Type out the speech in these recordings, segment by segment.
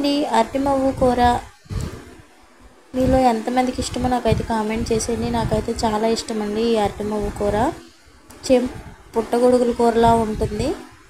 అండి అరటిమవ్వు కూర మీలో ఎంతమందికి ఇష్టమో నాకైతే కామెంట్ చేసేయండి నాకైతే చాలా ఇష్టం అండి ఈ అరటిమవ్వు కూర చెం పుట్టగొడుగుల కూరలా ఉంటుంది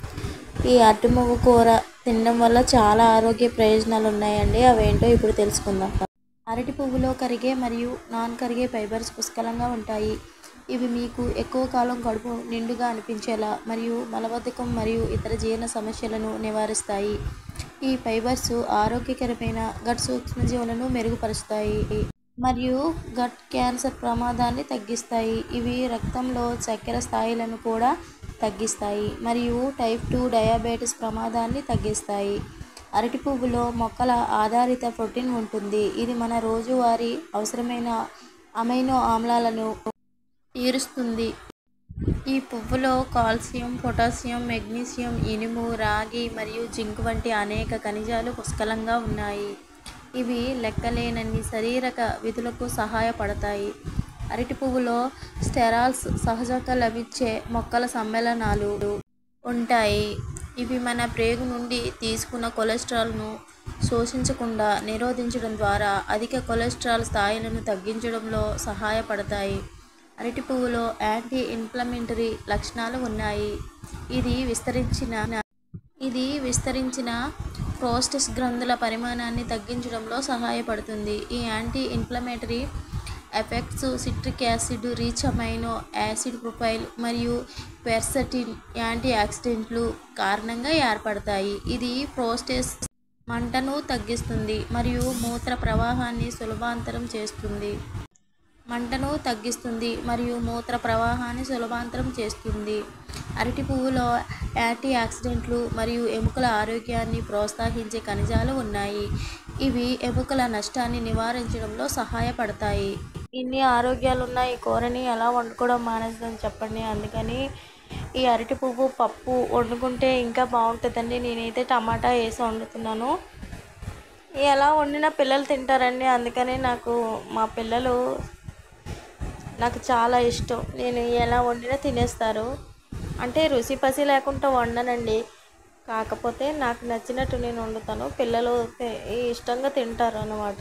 ఈ అరటిమవ్వు కూర తినడం వల్ల చాలా ఆరోగ్య ప్రయోజనాలు ఉన్నాయండి అవేంటో ఇప్పుడు తెలుసుకుందాం అరటి పువ్వులో కరిగే మరియు నాన్ కరిగే ఫైబర్స్ పుష్కలంగా ఉంటాయి ఇవి మీకు ఎక్కువ కాలం కడుపు నిండుగా అనిపించేలా మరియు మలబద్ధకం మరియు ఇతర జీర్ణ సమస్యలను నివారిస్తాయి ఈ ఫైబర్స్ ఆరోగ్యకరమైన గట్ సూక్ష్మజీవులను మెరుగుపరుస్తాయి మరియు గట్ క్యాన్సర్ ప్రమాదాన్ని తగ్గిస్తాయి ఇవి రక్తంలో చక్కెర స్థాయిలను కూడా తగ్గిస్తాయి మరియు టైప్ టూ డయాబెటీస్ ప్రమాదాన్ని తగ్గిస్తాయి అరటి పువ్వులో మొక్కల ఆధారిత ప్రోటీన్ ఉంటుంది ఇది మన రోజువారీ అవసరమైన అమైనో ఆమ్లాలను తీరుస్తుంది ఈ పువ్వులో కాల్షియం పొటాషియం మెగ్నీషియం ఇనుము రాగి మరియు జింక్ వంటి అనేక ఖనిజాలు పుష్కలంగా ఉన్నాయి ఇవి లెక్కలేనన్ని శారీరక విధులకు సహాయపడతాయి అరటి పువ్వులో స్టెరాల్స్ సహజంగా లభించే మొక్కల సమ్మేళనాలు ఉంటాయి ఇవి మన ప్రేగు నుండి తీసుకున్న కొలెస్ట్రాల్ను శోషించకుండా నిరోధించడం ద్వారా అధిక కొలెస్ట్రాల్ స్థాయిలను తగ్గించడంలో సహాయపడతాయి అరటి పువ్వులో యాంటీ ఇన్ఫ్లమేటరీ లక్షణాలు ఉన్నాయి ఇది విస్తరించిన ఇది విస్తరించిన ప్రోస్టస్ గ్రంథుల పరిమాణాన్ని తగ్గించడంలో సహాయపడుతుంది ఈ anti inflammatory effects citric acid rich amino acid profile మరియు పెర్సటిన్ యాంటీ ఆక్సిడెంట్లు కారణంగా ఏర్పడతాయి ఇది ప్రోస్టేస్ మంటను తగ్గిస్తుంది మరియు మూత్ర ప్రవాహాన్ని సులభాంతరం చేస్తుంది మంటను తగ్గిస్తుంది మరియు మూత్ర ప్రవాహాన్ని సులభాంతరం చేస్తుంది అరటి పువ్వులో యాంటీ ఆక్సిడెంట్లు మరియు ఎముకల ఆరోగ్యాన్ని ప్రోత్సహించే ఖనిజాలు ఉన్నాయి ఇవి ఎముకల నష్టాన్ని నివారించడంలో సహాయపడతాయి ఇన్ని ఆరోగ్యాలు ఉన్న ఈ కూరని ఎలా వండుకోవడం మానేస్తుందని చెప్పండి అందుకని ఈ అరటి పువ్వు పప్పు వండుకుంటే ఇంకా బాగుంటుందండి నేనైతే టమాటా వేసి వండుతున్నాను ఎలా వండినా పిల్లలు తింటారండి అందుకని నాకు మా పిల్లలు నాకు చాలా ఇష్టం నేను ఎలా వండినా తినేస్తారు అంటే రుచి పసి లేకుండా వండనండి కాకపోతే నాకు నచ్చినట్టు నేను వండుతాను పిల్లలు తి- ఇష్టంగా తింటారు అన్నమాట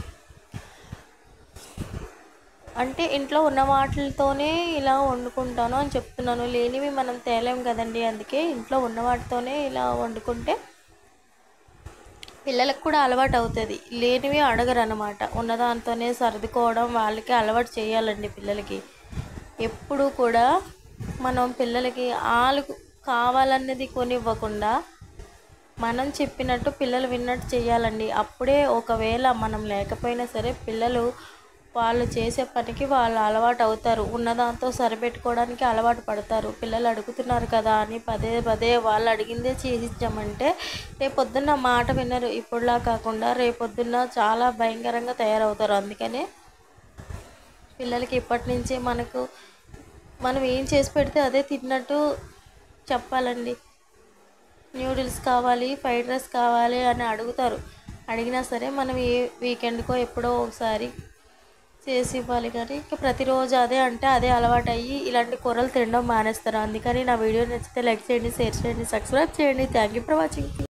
అంటే ఇంట్లో ఉన్న వాటితోనే ఇలా వండుకుంటాను అని చెప్తున్నాను లేనివి మనం తేలేం కదండి అందుకే ఇంట్లో ఉన్న వాటితోనే ఇలా వండుకుంటే పిల్లలకు కూడా అలవాటు అవుతుంది లేనివి అడగరు అనమాట ఉన్నదాంతోనే సర్దుకోవడం వాళ్ళకి అలవాటు చేయాలండి పిల్లలకి ఎప్పుడు కూడా మనం పిల్లలకి వాళ్ళు కావాలన్నది కొనివ్వకుండా మనం చెప్పినట్టు పిల్లలు విన్నట్టు చేయాలండి అప్పుడే ఒకవేళ మనం లేకపోయినా సరే పిల్లలు వాళ్ళు చేసే పనికి వాళ్ళు అలవాటు అవుతారు ఉన్నదాంతో సరిపెట్టుకోవడానికి అలవాటు పడతారు పిల్లలు అడుగుతున్నారు కదా అని పదే పదే వాళ్ళు అడిగిందే చేసిచ్చామంటే రేపొద్దున్న మాట వినరు ఇప్పుడులా కాకుండా రేపొద్దున్న చాలా భయంకరంగా తయారవుతారు అందుకనే పిల్లలకి ఇప్పటి నుంచే మనకు మనం ఏం చేసి పెడితే అదే తిన్నట్టు చెప్పాలండి న్యూడిల్స్ కావాలి ఫ్రైడ్ రైస్ కావాలి అని అడుగుతారు అడిగినా సరే మనం ఏ వీకెండ్కో ఎప్పుడో ఒకసారి చేసి ఇవ్వాలి కానీ ఇంకా ప్రతిరోజు అదే అంటే అదే అలవాటు అయ్యి ఇలాంటి కూరలు తినడం మానేస్తారు అందుకని నా వీడియో నచ్చితే లైక్ చేయండి షేర్ చేయండి సబ్స్క్రైబ్ చేయండి థ్యాంక్ యూ ఫర్ వాచింగ్